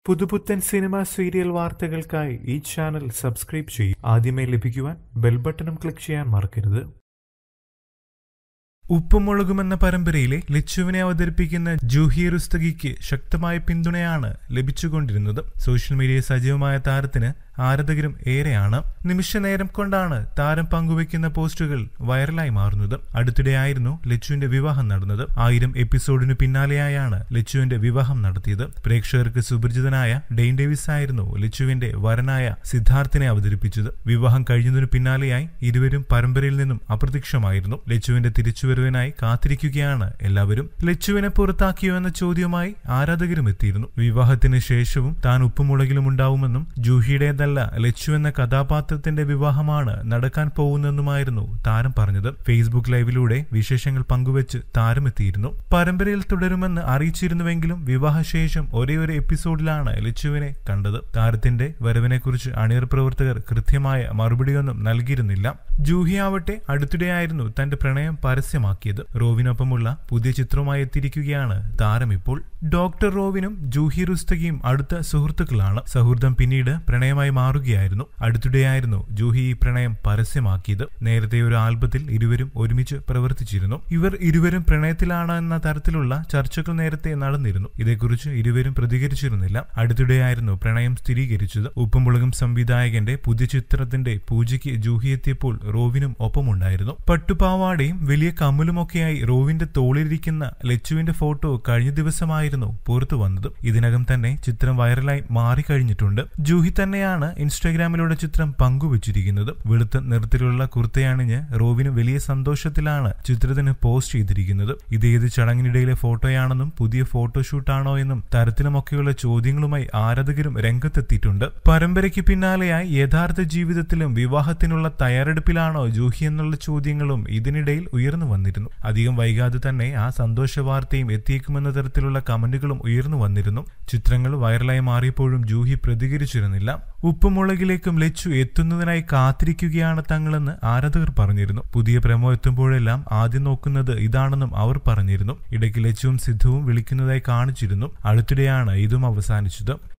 പുതുപുത്തൻ cinema serial വാർത്തകൾക്കായി ഈ ചാനൽ സബ്സ്ക്രൈബ് ചെയ്യും ആദ്യമേ ലഭിക്കുവാൻ ബെൽ ബട്ടണും ക്ലിക്ക് ചെയ്യാൻ മറക്കരുത് ഉപ്പും മുളകും എന്ന പരമ്പരയിലെ ലിച്ചുവിനെ അവതരിപ്പിക്കുന്ന ജൂഹി റുസ്തഗിക്ക് ശക്തമായ പിന്തുണയാണ് ലഭിച്ചുകൊണ്ടിരുന്നത് സോഷ്യൽ മീഡിയ സജീവമായ താരത്തിന് ആരാധകരും ഏറെയാണ് നിമിഷ നേരം കൊണ്ടാണ് താരം പങ്കുവെക്കുന്ന പോസ്റ്റുകൾ വൈറലായി മാറുന്നത് അടുത്തിടെയായിരുന്നു ലച്ചുവിന്റെ വിവാഹം നടന്നത് ആയിരം എപ്പിസോഡിനു പിന്നാലെയായാണ് ലച്ചുവിന്റെ വിവാഹം നടത്തിയത് പ്രേക്ഷകർക്ക് സുപരിചിതനായ ഡെയിൻ ഡേവിസ് ആയിരുന്നു ലച്ചുവിന്റെ വരനായ സിദ്ധാർത്ഥിനെ അവതരിപ്പിച്ചത് വിവാഹം കഴിഞ്ഞതിനു പിന്നാലെയായി ഇരുവരും പരമ്പരയിൽ നിന്നും അപ്രത്യക്ഷമായിരുന്നു ലച്ചുവിന്റെ തിരിച്ചുവരവിനായി കാത്തിരിക്കുകയാണ് എല്ലാവരും ലച്ചുവിനെ പുറത്താക്കിയോ എന്ന ചോദ്യവുമായി ആരാധകരും എത്തിയിരുന്നു വിവാഹത്തിന് ശേഷവും താൻ ഉപ്പുമുളകിലും ഉണ്ടാവുമെന്നും ജൂഹിയുടേതല്ല ലച്ചു എന്ന കഥാപാത്രത്തിന്റെ വിവാഹമാണ് നടക്കാൻ പോകുന്നതെന്നുമായിരുന്നു താരം പറഞ്ഞത് ഫേസ്ബുക്ക് ലൈവിലൂടെ വിശേഷങ്ങൾ പങ്കുവച്ച് താരമെത്തിയിരുന്നു പരമ്പരയിൽ തുടരുമെന്ന് അറിയിച്ചിരുന്നുവെങ്കിലും വിവാഹശേഷം ഒരേ ഒരു എപ്പിസോഡിലാണ് ലച്ചുവിനെ കണ്ടത് താരത്തിന്റെ വരവിനെക്കുറിച്ച് അണിയർ പ്രവർത്തകർ കൃത്യമായ മറുപടിയൊന്നും നൽകിയിരുന്നില്ല ജൂഹി ആവട്ടെ അടുത്തിടെയായിരുന്നു തന്റെ പ്രണയം പരസ്യമാക്കിയത് റോവിനൊപ്പമുള്ള പുതിയ ചിത്രവുമായി എത്തിയിരിക്കുകയാണ് താരം ഇപ്പോൾ ഡോക്ടർ റോവിനും ജൂഹി റുസ്തഗിയും അടുത്ത സുഹൃത്തുക്കളാണ് സൗഹൃദം പിന്നീട് പ്രണയമായി മാറുകയായിരുന്നു അടുത്തിടെയായിരുന്നു ജൂഹി ഈ പ്രണയം പരസ്യമാക്കിയത് നേരത്തെ ഒരു ആൽബത്തിൽ ഇരുവരും ഒരുമിച്ച് പ്രവർത്തിച്ചിരുന്നു ഇവർ ഇരുവരും പ്രണയത്തിലാണ് എന്ന തരത്തിലുള്ള ചർച്ചകൾ നേരത്തെ നടന്നിരുന്നു ഇതേക്കുറിച്ച് ഇരുവരും പ്രതികരിച്ചിരുന്നില്ല അടുത്തിടെയായിരുന്നു പ്രണയം സ്ഥിരീകരിച്ചത് ഉപ്പുമുളകും സംവിധായകന്റെ പുതിയ ചിത്രത്തിന്റെ പൂജയ്ക്ക് ജൂഹി എത്തിയപ്പോൾ റോവിനും ഒപ്പമുണ്ടായിരുന്നു പട്ടുപാവാടയും വലിയ കമ്മലുമൊക്കെയായി റോവിന്റെ തോളിലിരിക്കുന്ന ലച്ചുവിന്റെ ഫോട്ടോ കഴിഞ്ഞ ദിവസമായിരുന്നു പുറത്തു വന്നത് ഇതിനകം തന്നെ ചിത്രം വൈറലായി മാറിക്കഴിഞ്ഞിട്ടുണ്ട് ജൂഹി തന്നെയാണ് ഇൻസ്റ്റാഗ്രാമിലൂടെ ചിത്രം പങ്കുവച്ചിരിക്കുന്നത് വെളുത്ത നിറത്തിലുള്ള കുർത്തയണിഞ്ഞ് റോവിന് വലിയ സന്തോഷത്തിലാണ് ചിത്രത്തിന് പോസ്റ്റ് ചെയ്തിരിക്കുന്നത് ഇത് ഏത് ചടങ്ങിനിടയിലെ ഫോട്ടോയാണെന്നും പുതിയ ഫോട്ടോഷൂട്ടാണോ എന്നും തരത്തിലുമൊക്കെയുള്ള ചോദ്യങ്ങളുമായി ആരാധകരും രംഗത്തെത്തിയിട്ടുണ്ട് പരമ്പരയ്ക്ക് പിന്നാലെയായി യഥാർത്ഥ ജീവിതത്തിലും വിവാഹത്തിനുള്ള തയ്യാറെടുപ്പിലാണോ ജൂഹി എന്നുള്ള ചോദ്യങ്ങളും ഇതിനിടയിൽ ഉയർന്നു വന്നിരുന്നു അധികം വൈകാതെ തന്നെ ആ സന്തോഷ വാർത്തയും എത്തിയേക്കുമെന്ന തരത്തിലുള്ള കമന്റുകളും ഉയർന്നു വന്നിരുന്നു ചിത്രങ്ങൾ വൈറലായി മാറിയപ്പോഴും ജൂഹി പ്രതികരിച്ചിരുന്നില്ല ഉപ്പുമുളകിലേക്കും ലച്ചു എത്തുന്നതിനായി കാത്തിരിക്കുകയാണ് തങ്ങളെന്ന് ആരാധകർ പറഞ്ഞിരുന്നു പുതിയ പ്രമോ എത്തുമ്പോഴെല്ലാം ആദ്യം നോക്കുന്നത് ഇതാണെന്നും അവർ പറഞ്ഞിരുന്നു ഇടയ്ക്ക് ലച്ചുവും സിദ്ധുവും വിളിക്കുന്നതായി കാണിച്ചിരുന്നു അടുത്തിടെയാണ് ഇതും അവസാനിച്ചത്